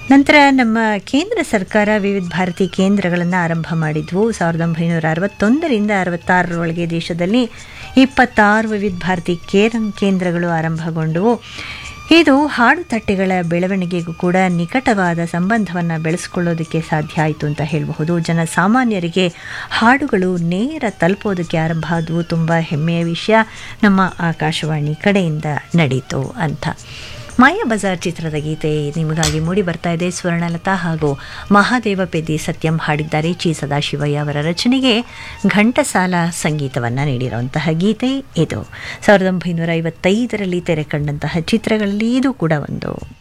ನಂತರ ನಮ್ಮ ಕೇಂದ್ರ ಸರ್ಕಾರ ವಿವಿಧ ಭಾರತಿ ಕೇಂದ್ರಗಳನ್ನು ಆರಂಭ ಮಾಡಿದ್ವು ಸಾವಿರದ ಒಂಬೈನೂರ ಅರವತ್ತೊಂದರಿಂದ ಅರವತ್ತಾರರೊಳಗೆ ದೇಶದಲ್ಲಿ ಇಪ್ಪತ್ತಾರು ವಿವಿಧ ಭಾರತಿ ಕೇರಂ ಕೇಂದ್ರಗಳು ಆರಂಭಗೊಂಡವು ಇದು ಹಾಡು ತಟ್ಟೆಗಳ ಬೆಳವಣಿಗೆಗೂ ಕೂಡ ನಿಕಟವಾದ ಸಂಬಂಧವನ್ನು ಬೆಳೆಸ್ಕೊಳ್ಳೋದಕ್ಕೆ ಸಾಧ್ಯ ಆಯಿತು ಅಂತ ಹೇಳಬಹುದು ಜನಸಾಮಾನ್ಯರಿಗೆ ಹಾಡುಗಳು ನೇರ ತಲುಪೋದಕ್ಕೆ ಆರಂಭ ಆದವು ತುಂಬ ಹೆಮ್ಮೆಯ ವಿಷಯ ನಮ್ಮ ಆಕಾಶವಾಣಿ ಕಡೆಯಿಂದ ನಡೀತು ಅಂತ ಮಾಯಾ ಬಜಾರ್ ಚಿತ್ರದ ಗೀತೆ ನಿಮಗಾಗಿ ಮೂಡಿ ಬರ್ತಾ ಇದೆ ಸ್ವರ್ಣಲತಾ ಹಾಗೂ ಮಹಾದೇವ ಪೆದ್ದಿ ಸತ್ಯಂ ಹಾಡಿದ್ದಾರೆ ಚಿ ಸದಾಶಿವಯ್ಯ ಅವರ ರಚನೆಗೆ ಘಂಟಸಾಲ ಸಂಗೀತವನ್ನು ನೀಡಿರುವಂತಹ ಗೀತೆ ಇದು ಸಾವಿರದ ಒಂಬೈನೂರ ಐವತ್ತೈದರಲ್ಲಿ ತೆರೆ ಕಂಡಂತಹ ಚಿತ್ರಗಳಲ್ಲಿ ಇದು ಕೂಡ ಒಂದು